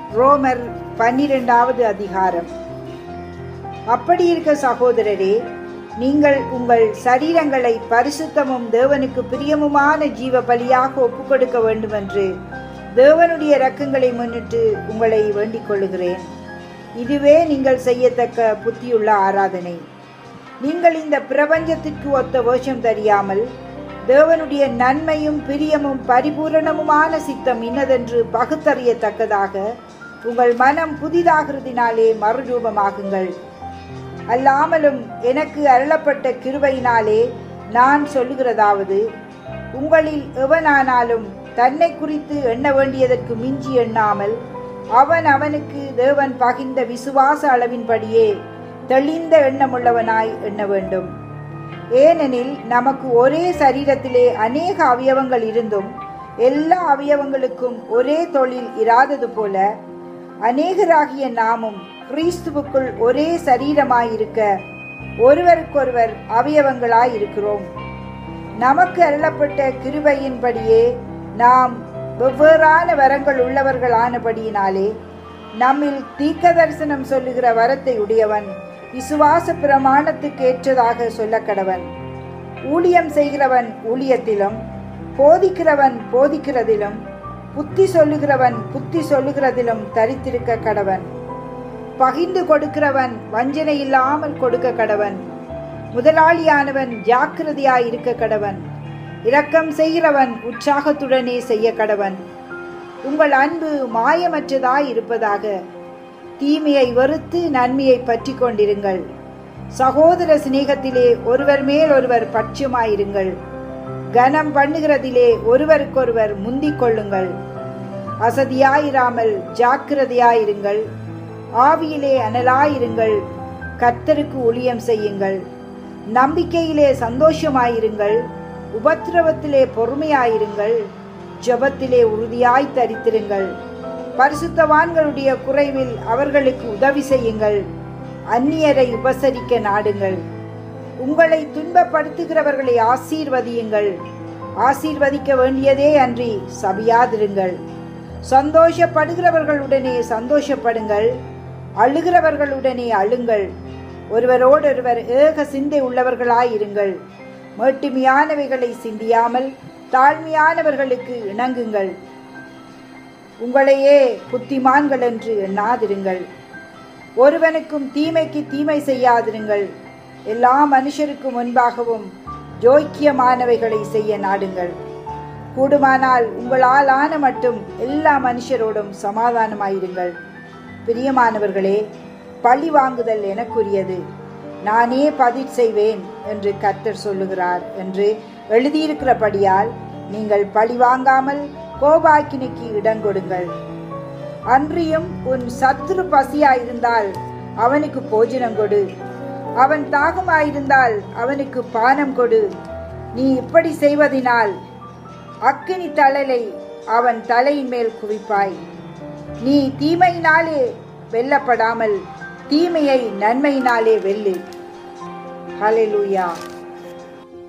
ரோமர் பன்னிரெண்டாவது அதிகாரம் அப்படி இருக்க சகோதரரே நீங்கள் உங்கள் சரீரங்களை பரிசுத்தமும் தேவனுக்கு பிரியமுமான ஜீவ பலியாக ஒப்புக்கொடுக்க வேண்டுமென்று தேவனுடைய இரக்கங்களை முன்னிட்டு உங்களை வேண்டிக் கொள்ளுகிறேன் இதுவே நீங்கள் செய்யத்தக்க புத்தியுள்ள ஆராதனை நீங்கள் இந்த பிரபஞ்சத்திற்கு ஒத்த வேஷம் தெரியாமல் தேவனுடைய நன்மையும் பிரியமும் பரிபூரணமுமான சித்தம் இன்னதென்று பகுத்தறியத்தக்கதாக உங்கள் மனம் புதிதாகிறதினாலே மறுரூபமாகுங்கள் அல்லாமலும் எனக்கு அருளப்பட்ட கிருபையினாலே நான் சொல்லுகிறதாவது உங்களில் எவனானாலும் தன்னை குறித்து எண்ண வேண்டியதற்கு மிஞ்சி எண்ணாமல் அவன் அவனுக்கு தேவன் பகிர்ந்த விசுவாச அளவின்படியே தெளிந்த எண்ணமுள்ளவனாய் எண்ண வேண்டும் ஏனெனில் நமக்கு ஒரே சரீரத்திலே அநேக அவயவங்கள் இருந்தும் எல்லா அவயவங்களுக்கும் ஒரே தொழில் இராதது போல அநேகராகிய நாமும் கிறிஸ்துவுக்குள் ஒரே சரீரமாயிருக்க ஒருவருக்கொருவர் அவயவங்களாயிருக்கிறோம் நமக்கு அருளப்பட்ட கிருபையின்படியே நாம் வெவ்வேறான வரங்கள் உள்ளவர்களானபடியினாலே நம்மில் தீர்க்க தரிசனம் சொல்லுகிற வரத்தை உடையவன் விசுவாச பிரமாணத்துக்கு ஏற்றதாக சொல்ல கடவன் ஊழியம் செய்கிறவன் ஊழியத்திலும் போதிக்கிறவன் போதிக்கிறதிலும் புத்தி சொல்லுகிறவன் புத்தி சொல்லுகிறதிலும் தரித்திருக்க கடவன் பகிர்ந்து கொடுக்கிறவன் வஞ்சனை இல்லாமல் கொடுக்க கடவன் முதலாளியானவன் ஜாக்கிரதையாய் இருக்க கடவன் இரக்கம் செய்கிறவன் உற்சாகத்துடனே செய்ய கடவன் உங்கள் அன்பு மாயமற்றதாய் இருப்பதாக தீமையை வெறுத்து நன்மையை பற்றி கொண்டிருங்கள் சகோதர சிநேகத்திலே ஒருவர் மேல் ஒருவர் பட்சமாயிருங்கள் கனம் பண்ணுகிறதிலே ஒருவருக்கொருவர் முந்திக் கொள்ளுங்கள் அசதியாயிராமல் ஜாக்கிரதையாயிருங்கள் ஆவியிலே அனலாயிருங்கள் கர்த்தருக்கு ஊழியம் செய்யுங்கள் நம்பிக்கையிலே சந்தோஷமாயிருங்கள் உபத்திரவத்திலே பொறுமையாயிருங்கள் ஜபத்திலே உறுதியாய் தரித்திருங்கள் பரிசுத்தவான்களுடைய குறைவில் அவர்களுக்கு உதவி செய்யுங்கள் அந்நியரை உபசரிக்க நாடுங்கள் உங்களை துன்பப்படுத்துகிறவர்களை ஆசீர்வதியுங்கள் ஆசீர்வதிக்க வேண்டியதே அன்றி சபியாதிருங்கள் சந்தோஷப்படுகிறவர்களுடனே சந்தோஷப்படுங்கள் அழுகிறவர்களுடனே அழுங்கள் ஒருவரோடொருவர் ஏக சிந்தை உள்ளவர்களாயிருங்கள் மேட்டுமையானவைகளை சிந்தியாமல் தாழ்மையானவர்களுக்கு இணங்குங்கள் உங்களையே புத்திமான்கள் என்று எண்ணாதிருங்கள் ஒருவனுக்கும் தீமைக்கு தீமை செய்யாதிருங்கள் எல்லா மனுஷருக்கு முன்பாகவும் ஜோக்கியமானவைகளை செய்ய நாடுங்கள் கூடுமானால் உங்களால் ஆன மட்டும் எல்லா மனுஷரோடும் சமாதானமாயிருங்கள் பிரியமானவர்களே பழி வாங்குதல் எனக்குரியது நானே பதில் செய்வேன் என்று கர்த்தர் சொல்லுகிறார் என்று எழுதியிருக்கிறபடியால் நீங்கள் பழி வாங்காமல் கோபாக்கினிக்கு இடங்கொடுங்கள் அன்றியும் உன் சத்துரு பசியாயிருந்தால் அவனுக்கு போஜனம் கொடு அவன் தாகமாயிருந்தால் அவனுக்கு பானம் கொடு நீ இப்படி செய்வதினால் அக்கினி தழலை அவன் தலையின் மேல் குவிப்பாய் நீ தீமையினாலே வெல்லப்படாமல் தீமையை நன்மையினாலே வெல்லு ஹalleluya